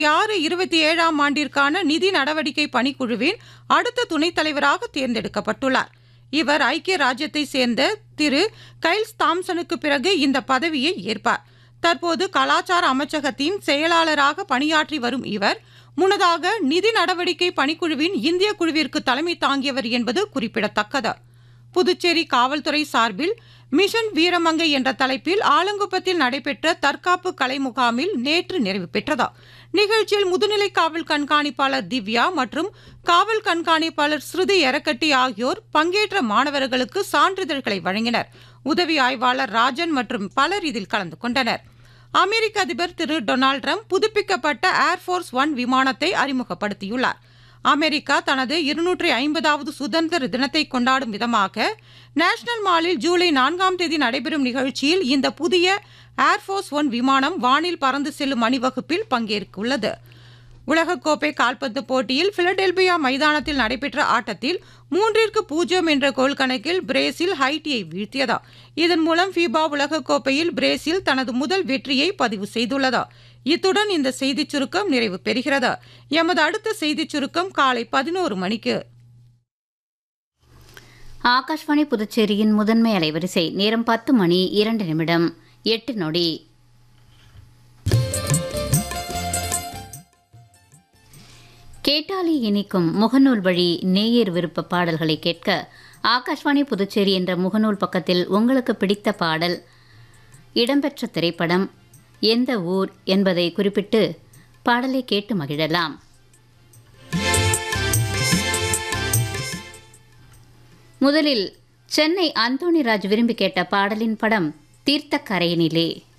ஆறு இருபத்தி ஏழாம் ஆண்டிற்கான நிதி நடவடிக்கை பணிக்குழுவின் அடுத்த துணைத் தலைவராக தேர்ந்தெடுக்கப்பட்டுள்ளார் இவர் ஐக்கிய ராஜ்யத்தை சேர்ந்த திரு கைல்ஸ் தாம்சனுக்கு பிறகு இந்த பதவியை ஏற்பார் தற்போது கலாச்சார அமைச்சகத்தின் செயலாளராக பணியாற்றி வரும் இவர் முன்னதாக நிதி நடவடிக்கை பணிக்குழுவின் இந்திய குழுவிற்கு தலைமை தாங்கியவர் என்பது குறிப்பிடத்தக்கது புதுச்சேரி காவல்துறை சார்பில் மிஷன் வீரமங்கை என்ற தலைப்பில் ஆலங்குப்பத்தில் நடைபெற்ற தற்காப்பு கலை முகாமில் நேற்று நிறைவு பெற்றது நிகழ்ச்சியில் முதுநிலை காவல் கண்காணிப்பாளர் திவ்யா மற்றும் காவல் கண்காணிப்பாளர் ஸ்ருதி எரக்கட்டி ஆகியோர் பங்கேற்ற மாணவர்களுக்கு சான்றிதழ்களை வழங்கினர் உதவி ஆய்வாளர் ராஜன் மற்றும் பலர் இதில் கலந்து கொண்டனர் அமெரிக்க அதிபர் திரு டொனால்ட் ட்ரம்ப் புதுப்பிக்கப்பட்ட ஏர்ஃபோர்ஸ் ஒன் விமானத்தை அறிமுகப்படுத்தியுள்ளார் அமெரிக்கா தனது இருநூற்றி ஐம்பதாவது சுதந்திர தினத்தை கொண்டாடும் விதமாக நேஷனல் மாலில் ஜூலை நான்காம் தேதி நடைபெறும் நிகழ்ச்சியில் இந்த புதிய ஏர்ஃபோர்ஸ் ஒன் விமானம் வானில் பறந்து செல்லும் அணிவகுப்பில் பங்கேற்குள்ளது உலகக்கோப்பை கால்பந்து போட்டியில் பிலடெல்பியா மைதானத்தில் நடைபெற்ற ஆட்டத்தில் மூன்றிற்கு பூஜ்ஜியம் என்ற கோல் கணக்கில் பிரேசில் ஹைட்டியை வீழ்த்தியது இதன் மூலம் ஃபீபா உலகக்கோப்பையில் பிரேசில் தனது முதல் வெற்றியை பதிவு செய்துள்ளது இத்துடன் இந்த செய்திச் சுருக்கம் நிறைவு பெறுகிறது எமது அடுத்த செய்திச் சுருக்கம் காலை பதினோரு மணிக்கு ஆகாஷ்வாணி புதுச்சேரியின் முதன்மை அலைவரிசை நேரம் பத்து மணி இரண்டு நிமிடம் எட்டு நொடி கேட்டாலி இனிக்கும் முகநூல் வழி நேயர் விருப்ப பாடல்களை கேட்க ஆகாஷ்வாணி புதுச்சேரி என்ற முகநூல் பக்கத்தில் உங்களுக்கு பிடித்த பாடல் இடம்பெற்ற திரைப்படம் எந்த ஊர் என்பதை குறிப்பிட்டு பாடலை கேட்டு மகிழலாம் முதலில் சென்னை அந்தோணிராஜ் விரும்பி கேட்ட பாடலின் படம் தீர்த்தக்கரையினிலே